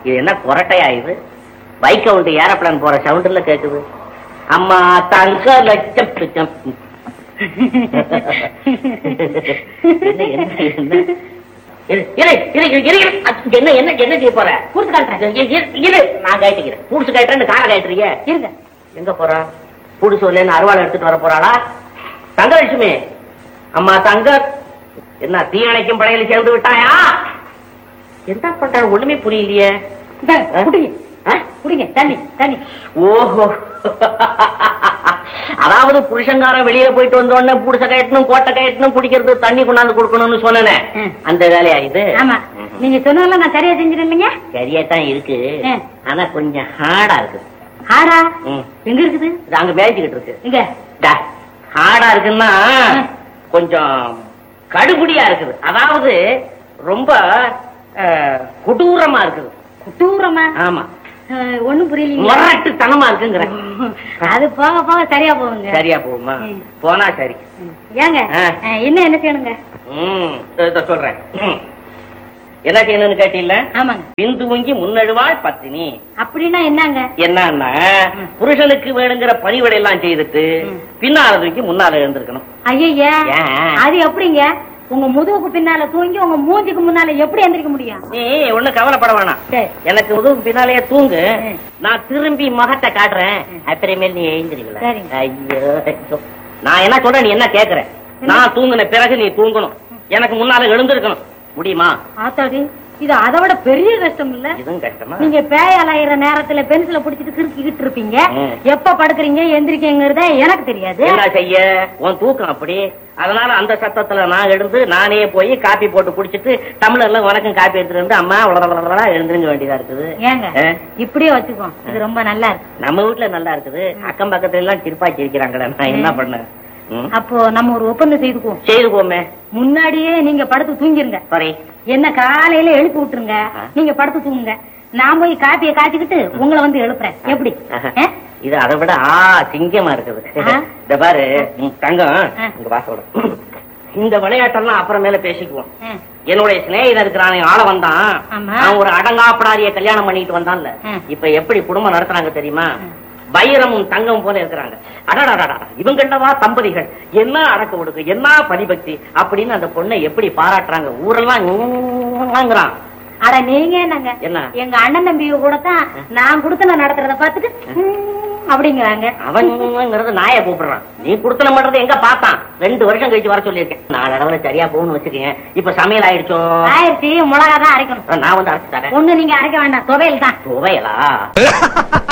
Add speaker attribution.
Speaker 1: இது என்ன கொரட்டையா இது பைக் கவுண்ட் ஏரோப்ளான் போற சவுண்டுல கேக்குது அம்மா தங்க லட்சம் பிச்சம். என்ன என்ன என்ன இரு, இரு, இரு, இரு, இரு, இரு. அது என்ன என்ன என்ன செய்ய போற
Speaker 2: கூர்த்து காட்டுறேன்.
Speaker 1: இரு, இரு, இரு, நான் கழட்டிக்கிறேன் புடிச்சு கட்டுறேன்னு காரை கழட்டுறீங்க
Speaker 2: இருங்க
Speaker 1: எங்க போறா புடிச்சு வரலன்னு அருவாள் எடுத்துட்டு வர போறாளா தங்கலட்சுமி அம்மா தங்க என்ன தீயணைக்கும் படையில சேர்ந்து விட்டாயா என்ன பண்ற ஒண்ணுமே புரியலையே
Speaker 2: இந்தாங்க,
Speaker 1: ஆ?
Speaker 2: குடிங்க
Speaker 1: ஆ?
Speaker 2: குடிங்க தண்ணி தண்ணி
Speaker 1: ஓஹோ அதாவது புருஷங்காரன் வெளியில போயிட்டு வந்த உடனே புடிச்ச கயட்டணும் கோட்டை கயட்டணும் குடிக்கிறது தண்ணி கொண்டாந்து கொடுக்கணும்னு சொன்னேனே
Speaker 2: ம்.
Speaker 1: அந்த வேலையா இது
Speaker 2: ஆமா
Speaker 1: ம்ஹும்.
Speaker 2: நீங்க சொன்னதெல்லாம் நான் சரியா செஞ்சிருந்தேன் இல்லைங்க
Speaker 1: சரியா தான் இருக்கு
Speaker 2: ஆ.
Speaker 1: ஆனா கொஞ்சம் ஹார்டா இருக்கு
Speaker 2: ஆடா
Speaker 1: ம்.
Speaker 2: எங்க இருக்குது
Speaker 1: இது அங்க மேய்ச்சிக்கிட்டு இருக்கு
Speaker 2: இங்க
Speaker 1: டா, ஹார்டா இருக்குன்னா
Speaker 2: ம்.
Speaker 1: கொஞ்சம் கடுபுடியா இருக்குது அதாவது ரொம்ப அஹ், கொடூரமா இருக்குது
Speaker 2: குட்டூரமா
Speaker 1: ஆமா
Speaker 2: அஹ், ஒண்ணும் புரியலீங்க
Speaker 1: முரட்டுத்தனமா இருக்குங்கிற
Speaker 2: அது போக போக சரியா போகுங்க
Speaker 1: சரியா போகுமா
Speaker 2: ம்.
Speaker 1: போனா சரி
Speaker 2: ம். ஏங்க
Speaker 1: ஆ.
Speaker 2: அஹ், இன்னும் என்ன செய்யணுங்க
Speaker 1: ம் இதோ சொல்றேன் ம். என்ன செய்யணும்னு கேட்டீங்கள
Speaker 2: ஆமாங்க
Speaker 1: பிந்துவங்கி முன்னழுவாள் பத்தினி
Speaker 2: அப்படின்னா என்னங்க
Speaker 1: என்னன்னா
Speaker 2: ம்.
Speaker 1: புருஷனுக்கு வேணுங்கிற பணிவிடை எல்லாம் செய்துட்டு
Speaker 2: ம்.
Speaker 1: பின்னால தூக்கி முன்னால எழுந்திருக்கணும்
Speaker 2: ஐயா
Speaker 1: ஏன்?
Speaker 2: அது எப்படிங்க உங்க முதுகுக்கு பின்னால தூங்கி உங்க மூஞ்சிக்கு முன்னால எப்படி எந்திரிக்க முடியும்
Speaker 1: நீ ஒண்ணும் கவலைப்பட வேணாம்
Speaker 2: சரி
Speaker 1: எனக்கு உதவு பின்னாலேயே தூங்கு
Speaker 2: ம்.
Speaker 1: நான் திரும்பி முகத்தை காட்டுறேன்
Speaker 2: ம்.
Speaker 1: அப்புறமேல் நீ எழுந்திருக்கல
Speaker 2: சரிங்க.
Speaker 1: ஐயோ ஐயோ. நான் என்ன சொல்றேன் நீ என்ன கேக்குற நான் தூங்குன பிறகு நீ தூங்கணும் எனக்கு முன்னால எழுந்திருக்கணும் முடியுமா
Speaker 2: ஆத்தாடி இது அதை விட பெரிய கஷ்டம் இல்ல
Speaker 1: இதுவும் கஷ்டமா
Speaker 2: நீங்க பேய் அலையிற நேரத்துல பென்சில புடிச்சிட்டு கிறுக்கிக்கிட்டு இருப்பீங்க
Speaker 1: ம்.
Speaker 2: எப்ப படுக்குறீங்க எந்திரிக்கீங்கிறத எனக்கு தெரியாது
Speaker 1: என்ன செய்ய உன் தூக்கம் அப்படி அதனால அந்த சத்தத்துல நான் எழுந்து நானே போய் காப்பி போட்டு குடிச்சிட்டு தமிழர்ல உனக்கும் காப்பி எடுத்துட்டு வந்து அம்மா உடனே எழுந்திருக்க வேண்டியதா இருக்குது
Speaker 2: ஏங்க
Speaker 1: ஆ?
Speaker 2: இப்படியே வச்சுக்கோ இது ரொம்ப நல்லா இருக்கு
Speaker 1: நம்ம வீட்டுல நல்லா இருக்குது அக்கம் பக்கத்துல எல்லாம் சிரிப்பாச்சி இருக்கிறாங்களே நான் என்ன பண்ணேன் ம்.
Speaker 2: அப்போ நம்ம ஒரு ஒப்பந்தம் செய்துக்குவோம்
Speaker 1: செய்து போமே
Speaker 2: முன்னாடியே நீங்க படுத்து தூங்கிருங்க
Speaker 1: சாரி
Speaker 2: என்ன காலையில எழுப்பி விட்டுருங்க
Speaker 1: ஆ.
Speaker 2: நீங்க படுத்து தூங்குங்க நான் போய் காப்பியை காய்ச்சிக்கிட்டு உங்களை வந்து எழுப்புறேன் எப்படி ஆ?
Speaker 1: இது அதை விட ஆ சிங்கமா இருக்குது
Speaker 2: ஆ?
Speaker 1: இந்த பாரு ம், தங்கம்
Speaker 2: ஆ.
Speaker 1: இங்க வாசோட இந்த விளையாட்டெல்லாம் அப்புறமேல பேசிக்குவோம்
Speaker 2: ஆ.
Speaker 1: என்னுடைய சிநேகிதன் இருக்கிறானே ஆள வந்தான்
Speaker 2: ஆமா.
Speaker 1: அவன் ஒரு அடங்காப்படாரிய கல்யாணம் பண்ணிட்டு வந்தான்ல
Speaker 2: ம்.
Speaker 1: இப்ப எப்படி குடும்பம் நடத்துறாங்க தெரியுமா
Speaker 2: ம்.
Speaker 1: வைரமும் தங்கம் போல இருக்கிறாங்க அடடடடா இவங்கள்டவா தம்பதிகள் என்ன அடக்க ஒடுக்கு என்ன பரிபக்தி அப்படின்னு அந்த பொண்ணை எப்படி பாராட்டுறாங்க ஊரெல்லாம் ங்கிறான்
Speaker 2: அட நீங்க என்னங்க
Speaker 1: என்ன?
Speaker 2: எங்க அண்ணன் தம்பிய கூட தான் நான் குடுத்தன நடத்துறத பார்த்துட்டு ம், அப்படிங்கிறாங்க
Speaker 1: அவன்ங்கிறது நாயை கூப்பிடுறான் நீ குடுத்தன பண்றது எங்க பார்த்தான் ரெண்டு வருஷம் கழிச்சு வர சொல்லியிருக்கேன் நாலு அளவுல சரியா போகணும்னு வச்சுக்கேன் இப்ப சமையல் ஆயிடுச்சோ
Speaker 2: ஆயிரத்தி மிளகா தான் அரைக்கணும்
Speaker 1: நான் வந்து அரைச்சு தரேன்
Speaker 2: ஒண்ணு நீங்க அரைக்க வேண்டாம் துவையல் தான்
Speaker 1: துவையலா